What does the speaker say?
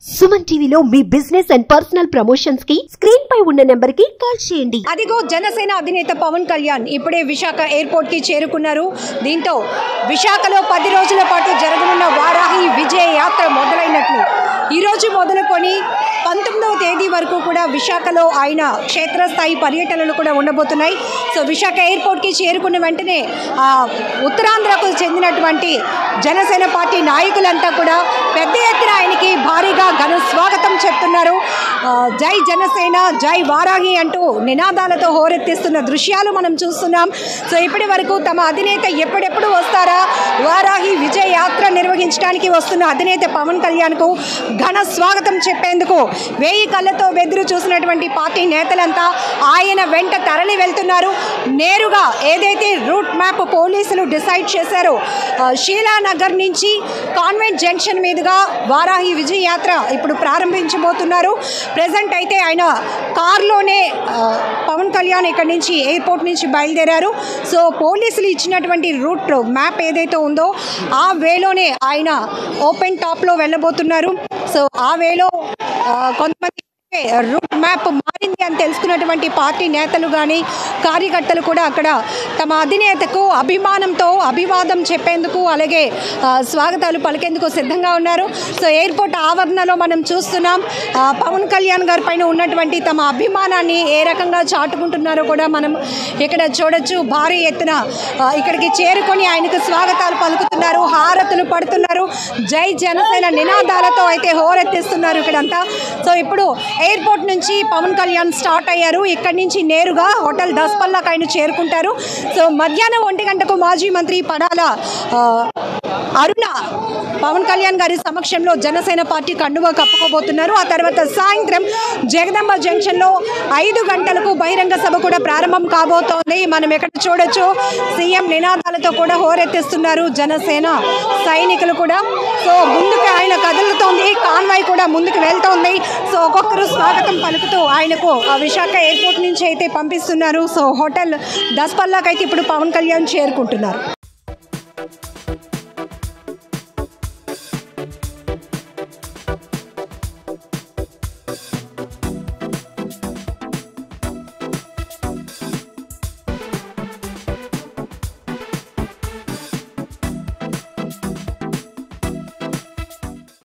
సుమన్ టీవీలో మీ business and personal promotions కి స్క్రీన్ పై ఉన్న నెంబర్ కి కాల్ చేయండి అదిగో జనసేన అధినేత పవన్ కళ్యాణ్ ఇప్పుడే విశాఖ ఎయిర్పోర్ట్ కి చేరుకున్నారు దీంతో విశాఖలో పది రోజుల పాటు జరగనున్న వారాహి విజయ యాత్ర మొదలైనట్లు ఈరోజు మొదలుకొని పంతొమ్మిదవ తేదీ వరకు కూడా విశాఖలో ఆయన క్షేత్రస్థాయి పర్యటనలు కూడా ఉండబోతున్నాయి సో విశాఖ ఎయిర్పోర్ట్కి చేరుకున్న వెంటనే ఆ, ఉత్తరాంధ్రకు చెందినటువంటి జనసేన పార్టీ నాయకులంతా కూడా పెద్ద ఎత్తున ఆయనకి భారీగా ఘన స్వాగతం చెప్తున్నారు ఆ, జై జనసేన జై వారాహి అంటూ నినాదాలతో హోరెత్తిస్తున్న దృశ్యాలు మనం చూస్తున్నాం సో ఇప్పటి వరకు తమ అధినేత ఎప్పుడెప్పుడు వస్తారా వారాహి విజయ యాత్ర నిర్వహించడానికి వస్తున్న అధినేత పవన్ కళ్యాణ్కు ఘన స్వాగతం చెప్పేందుకు వేయి కళ్ళతో వెదురు చూసినటువంటి పార్టీ నేతలంతా ఆయన వెంట తరలి వెళ్తున్నారు నేరుగా ఏదైతే రూట్ మ్యాప్ పోలీసులు డిసైడ్ చేశారో ఆ, షీలానగర్ నుంచి కాన్వెంట్ జంక్షన్ మీదుగా వారాహి విజయ యాత్ర ఇప్పుడు ప్రారంభించబోతున్నారు ప్రజెంట్ అయితే ఆయన కార్లోనే ఆ, పవన్ కళ్యాణ్ ఇక్కడి నుంచి ఎయిర్పోర్ట్ నుంచి బయలుదేరారు సో పోలీసులు ఇచ్చినటువంటి రూట్ మ్యాప్ ఏదైతే ఉందో ఆ వేలోనే ఆయన ఓపెన్ టాప్లో వెళ్ళబోతున్నారు సో ఆ వేలో ఆ, కొంతమంది రూట్ మ్యాప్ మారింది అని తెలుసుకున్నటువంటి పార్టీ నేతలు కానీ కార్యకర్తలు కూడా అక్కడ తమ అధినేతకు అభిమానంతో అభివాదం చెప్పేందుకు అలాగే ఆ, స్వాగతాలు పలికేందుకు సిద్ధంగా ఉన్నారు సో ఎయిర్పోర్ట్ ఆవరణలో మనం చూస్తున్నాం ఆ, పవన్ కళ్యాణ్ గారి పైన ఉన్నటువంటి తమ అభిమానాన్ని ఏ రకంగా చాటుకుంటున్నారో కూడా మనం ఇక్కడ చూడొచ్చు భారీ ఎత్తున ఆ, ఇక్కడికి చేరుకొని ఆయనకు స్వాగతాలు పలుకుతున్నారు హారతులు పడుతున్నారు జై జనసేన నినాదాలతో అయితే హోరెత్తిస్తున్నారు ఇక్కడంతా సో ఇప్పుడు ఎయిర్పోర్ట్ నుంచి పవన్ కళ్యాణ్ స్టార్ట్ అయ్యారు ఇక్కడి నుంచి నేరుగా హోటల్ దస్పల్లాకి ఆయన చేరుకుంటారు సో మధ్యాహ్నం ఒంటి గంటకు మాజీ మంత్రి పడాల ఆ, అరుణ పవన్ కళ్యాణ్ గారి సమక్షంలో జనసేన పార్టీ కండువా కప్పుకోబోతున్నారు ఆ తర్వాత సాయంత్రం జగదంబ జంక్షన్లో ఐదు గంటలకు బహిరంగ సభ కూడా ప్రారంభం కాబోతోంది మనం ఎక్కడ చూడొచ్చు సీఎం నినాదాలతో కూడా హోరెత్తిస్తున్నారు జనసేన సైనికులు కూడా సో ముందుకు ఆయన కదులుతోంది కాన్వాయ్ కూడా ముందుకు వెళ్తోంది సో ఒక్కొక్కరు స్వాగతం పలుకుతూ ఆయనకు ఆ విశాఖ ఎయిర్పోర్ట్ నుంచి అయితే పంపిస్తున్నారు సో హోటల్ దస్పల్లాకైతే ఇప్పుడు పవన్ కళ్యాణ్ చేరుకుంటున్నారు